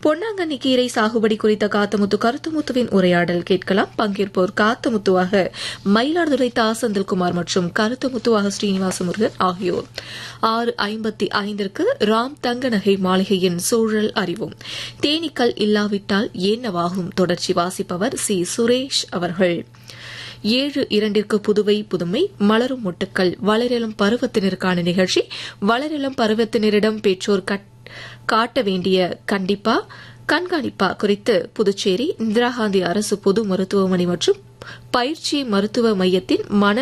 பொன்னாங்கண்ணி கீரை சாகுபடி குறித்த காத்தமுத்து கருத்துமுத்துவின் உரையாடல் கேட்கலாம் பங்கேற்போர் காத்தமுத்துவாக மயிலாடுதுறை தா செந்தில்குமார் மற்றும் கருத்துமுத்துவாக ஸ்ரீனிவாச முருகன் ஆகியோர் ஆறு ஐம்பத்தி ஐந்திற்கு ராம் தங்க நகை மாளிகையின் சூழல் அறிவும் தேனீக்கள் இல்லாவிட்டால் என்னவாகும் தொடர்ச்சி வாசிப்பவர் சி சுரேஷ் அவர்கள் ஏழு இரண்டிற்கு புதுவை புதுமை மலரும் மொட்டுக்கள் வளரிளம் பருவத்தினருக்கான நிகழ்ச்சி வளரிளம் பருவத்தினரிடம் பெற்றோர் காட்ட வேண்டிய கண்டிப்பா கண்காணிப்பா குறித்து புதுச்சேரி இந்திரா காந்தி அரசு பொது மருத்துவமனை மற்றும் பயிற்சி மருத்துவ மையத்தின்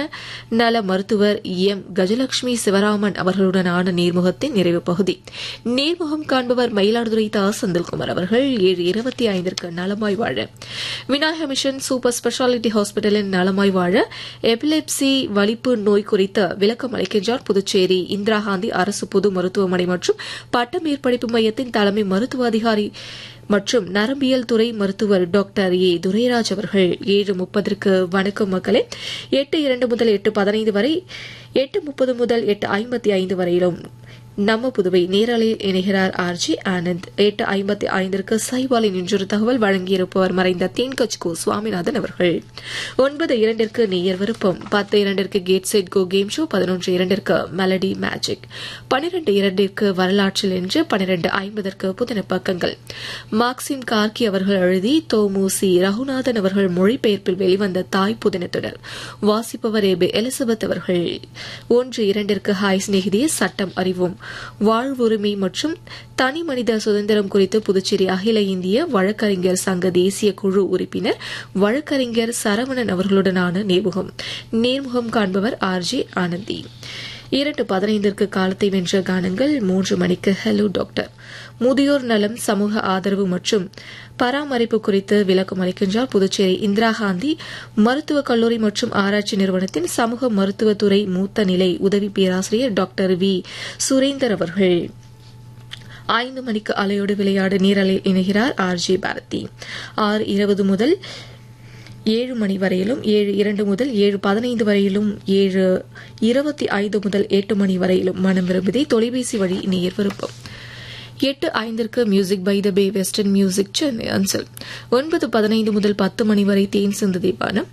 மனநல மருத்துவர் எம் கஜலட்சுமி சிவராமன் அவர்களுடனான நேர்முகத்தின் நிறைவு பகுதி நேர்முகம் காண்பவர் மயிலாடுதுறை தா செந்தில்குமார் அவர்கள் ஏழு இருபத்தி ஐந்திற்கு நலமாய் வாழ விநாயக மிஷன் சூப்பர் ஸ்பெஷாலிட்டி ஹாஸ்பிட்டலின் நலமாய் வாழ எபிலெப்சி வலிப்பு நோய் குறித்த விளக்கம் அளிக்கின்றார் புதுச்சேரி இந்திரா காந்தி அரசு பொது மருத்துவமனை மற்றும் பட்ட மேற்படிப்பு மையத்தின் தலைமை மருத்துவ அதிகாரி மற்றும் நரம்பியல் துறை மருத்துவர் டாக்டர் ஏ துரைராஜ் அவர்கள் ஏழு முப்பதற்கு வணக்கம் மக்களே எட்டு இரண்டு முதல் எட்டு பதினைந்து வரை எட்டு முப்பது முதல் எட்டு ஐம்பத்தி ஐந்து வரையிலும் நம்ம புதுவை நேரலையில் இணைகிறார் ஆர் ஜி ஆனந்த் எட்டு ஐம்பத்தி ஐந்திற்கு சைபாலின் இன்றொரு தகவல் வழங்கியிருப்பவர் மறைந்த தேன்கச்கோ சுவாமிநாதன் அவர்கள் ஒன்பது இரண்டிற்கு நேயர் விருப்பம் பத்து இரண்டிற்கு get set go game show பதினொன்று இரண்டிற்கு மெலடி மேஜிக் பனிரெண்டு இரண்டிற்கு வரலாற்றில் என்று பனிரெண்டு ஐம்பதற்கு புதின பக்கங்கள் மார்க்சிம் கார்கி அவர்கள் எழுதி தோமுசி ரகுநாதன் அவர்கள் மொழிபெயர்ப்பில் வெளிவந்த தாய் புதின தொடர் வாசிப்பவர் ஏபி எலிசபெத் அவர்கள் ஒன்று இரண்டிற்கு ஹாய் சிநேகிதிய சட்டம் அறிவோம் வாழ்வுரிமை மற்றும் தனி மனித சுதந்திரம் குறித்து புதுச்சேரி அகில இந்திய வழக்கறிஞர் சங்க தேசிய குழு உறுப்பினர் வழக்கறிஞர் சரவணன் அவர்களுடனான நேர்முகம் நேர்முகம் காண்பவர் ஆர் ஜே ஆனந்தி இரண்டு பதினைந்திற்கு காலத்தை வென்ற கானங்கள் மூன்று மணிக்கு ஹலோ டாக்டர் முதியோர் நலம் சமூக ஆதரவு மற்றும் பராமரிப்பு குறித்து விளக்கம் அளிக்கின்றார் புதுச்சேரி இந்திரா காந்தி மருத்துவக் கல்லூரி மற்றும் ஆராய்ச்சி நிறுவனத்தின் சமூக மருத்துவத்துறை மூத்த நிலை உதவி பேராசிரியர் டாக்டர் வி சுரேந்தர் அவர்கள் ஐந்து மணிக்கு அலையோடு விளையாடு நீரலில் இணைகிறார் ஆர் ஜே பாரதி ஆறு இருபது முதல் ஏழு மணி வரையிலும் ஏழு இரண்டு முதல் ஏழு பதினைந்து வரையிலும் ஏழு இருபத்தி ஐந்து முதல் எட்டு மணி வரையிலும் மனம் விரும்புதை தொலைபேசி வழி நேர் விருப்பம் எட்டு ஐந்திற்கு music by the bay western music Chennai அஞ்சல் ஒன்பது பதினைந்து முதல் பத்து மணி வரை தேன் சிந்ததை வானம்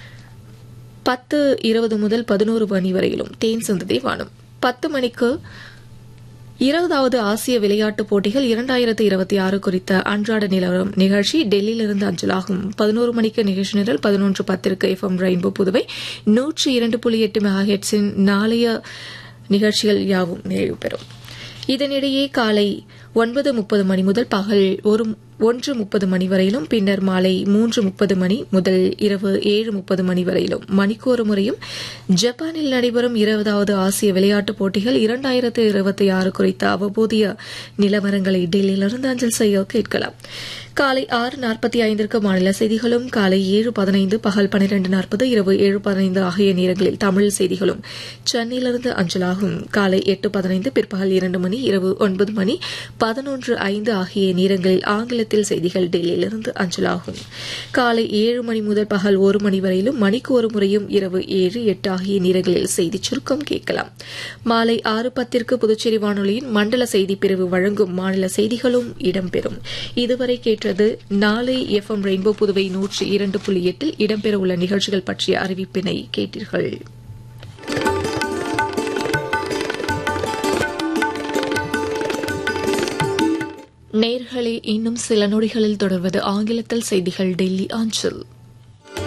பத்து இருபது முதல் பதினோரு மணி வரையிலும் தேன் சிந்ததை வானம் பத்து மணிக்கு இருபதாவது ஆசிய விளையாட்டுப் போட்டிகள் இரண்டாயிரத்து இருபத்தி ஆறு குறித்த அன்றாட நிலவரம் நிகழ்ச்சி டெல்லியிலிருந்து அஞ்சலாகும் பதினோரு மணிக்கு நிகழ்ச்சி நிரல் பதினொன்று பத்திற்கு எஃப் எம் ரெயின்போ புதுவை நூற்றி இரண்டு புள்ளி எட்டு மெகா ஹெட்ஸின் நாளைய நிகழ்ச்சிகள் யாவும் நிறைவு பெறும் இதனிடையே காலை ஒன்பது முப்பது மணி முதல் பகல் ஒரு ஒன்று முப்பது மணி வரையிலும் பின்னர் மாலை மூன்று முப்பது மணி முதல் இரவு ஏழு முப்பது மணி வரையிலும் மணிக்கு ஒரு முறையும் ஜப்பானில் நடைபெறும் இருபதாவது ஆசிய விளையாட்டுப் போட்டிகள் இரண்டாயிரத்து இருபத்தி ஆறு குறித்த அவபோதிய நிலவரங்களை டெல்லியிலிருந்து அஞ்சல் செய்ய கேட்கலாம் காலை ஆறு நாற்பத்தி ஐந்திற்கு மாநில செய்திகளும் காலை ஏழு பதினைந்து பகல் பனிரெண்டு நாற்பது இரவு ஏழு பதினைந்து ஆகிய நேரங்களில் தமிழ் செய்திகளும் சென்னையிலிருந்து அஞ்சலாகும் காலை எட்டு பதினைந்து பிற்பகல் இரண்டு மணி இரவு ஒன்பது மணி பதினொன்று ஐந்து ஆகிய நேரங்களில் ஆங்கிலத்தில் செய்திகள் டெல்லியிலிருந்து அஞ்சலாகும் காலை ஏழு மணி முதல் பகல் ஒரு மணி வரையிலும் மணிக்கு ஒரு முறையும் இரவு ஏழு எட்டு ஆகிய நேரங்களில் செய்திச் சுருக்கம் கேட்கலாம் மாலை ஆறு பத்திற்கு புதுச்சேரி வானொலியின் மண்டல செய்தி பிரிவு வழங்கும் மாநில செய்திகளும் இடம்பெறும் இதுவரை கேட்டது நாளை எஃப் எம் ரெயின்போ புதுவை நூற்றி இரண்டு புள்ளி எட்டில் இடம்பெறவுள்ள நிகழ்ச்சிகள் பற்றிய அறிவிப்பினை கேட்டீர்கள் நேர்களே இன்னும் சில நொடிகளில் தொடர்வது ஆங்கிலத்தில் செய்திகள் டெல்லி ஆஞ்சல்